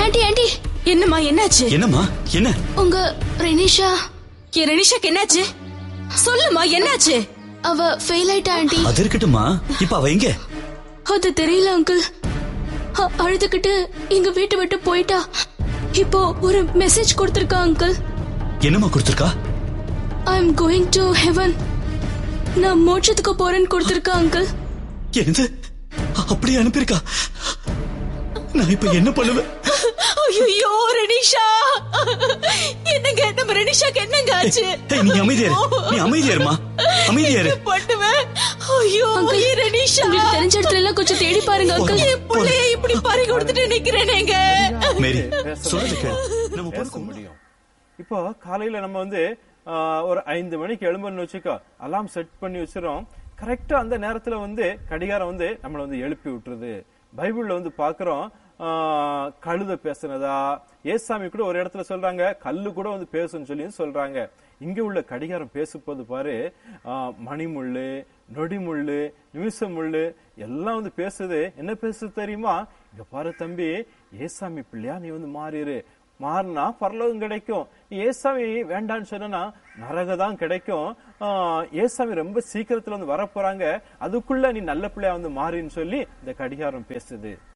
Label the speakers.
Speaker 1: Aunty aunty
Speaker 2: என்னம்மா என்னாச்சு
Speaker 3: என்னம்மா என்ன
Speaker 1: உங்க ரெனிஷா
Speaker 2: என் ரெனிஷாக்கு என்னாச்சு சொல்லுமா என்னாச்சு
Speaker 1: அவ ஃபெயில் ஆயிட்டா ஆண்டி
Speaker 3: அது இருக்கட்டும்மா இப்ப அவ எங்க
Speaker 1: அது தெரியல அங்கிள் அ- அழுதுகிட்டு எங்க வீட்டை விட்டு போயிட்டா இப்போ ஒரு மெசேஜ் கொடுத்திருக்கா அங்கிள்
Speaker 3: என்னம்மா கொடுத்துருக்கா
Speaker 1: I am going to heaven நான் மோட்சத்துக்கு போறேன்னு கொடுத்திருக்கா அங்கிள்
Speaker 3: என்னது அப்படியே அனுப்பியிருக்கா நான் இப்ப என்ன பண்ணுவேன்
Speaker 2: ஐயோ ரெனிஷா என்னங்க நம்ம ரெனிஷாக்கு என்னங்க ஆச்சு
Speaker 3: ஏய், நீ அமைதியா இரு. நீ அமைதியா இருமா அமைதியா இரு.
Speaker 2: என்ன பண்ணுவேன் ஐயோ
Speaker 1: அங்கிள்
Speaker 2: என் ரெனிஷா
Speaker 1: உங்களுக்கு தெரிஞ்ச இடத்துல எல்லாம் கொஞ்சம் தேடி பாருங்க அங்கிள்
Speaker 2: என் பிள்ளைய இப்படி பறி கொடுத்துட்டு நிக்கிறேனேங்க
Speaker 3: மேரி
Speaker 4: பேச
Speaker 3: சொல்றது கேளு. நம்ம
Speaker 4: பேச
Speaker 3: பொறுக்கும்
Speaker 4: முடியும் இப்போ காலையில நம்ம வந்து ஆஹ், ஒரு ஐந்து மணிக்கு எழும்புன்னு வச்சுக்கோ அலாம் செட் பண்ணி வச்சிரும் கரெக்டா அந்த நேரத்துல வந்து கடிகாரம் வந்து நம்மள வந்து எழுப்பி விட்டுருது பைபிள்ல வந்து பாக்குறோம் ஆஹ், கழுத பேசுனதா ஏசாமி கூட ஒரு இடத்துல சொல்றாங்க கல்லு கூட வந்து பேசுன்னு சொல்லி சொல்றாங்க இங்க உள்ள கடிகாரம் பேசும்போது பாரு ஆஹ், மணிமுள்ளு நொடிமுள்ளு நிமிஷமுள்ளு எல்லாம் வந்து பேசுது என்ன பேசுது தெரியுமா இங்க பாரு தம்பி ஏசாமி பிள்ளையா நீ வந்து மாறிடு மாறினா பரலோகம் கிடைக்கும் நீ ஏசாமி வேண்டான்னு சொன்னா நரக தான் கிடைக்கும் ஆஹ் ஏசாமி ரொம்ப சீக்கிரத்துல வந்து வரப்போறாங்க அதுக்குள்ள நீ நல்ல பிள்ளையா வந்து மாறின்னு சொல்லி இந்த கடிகாரம் பேசுது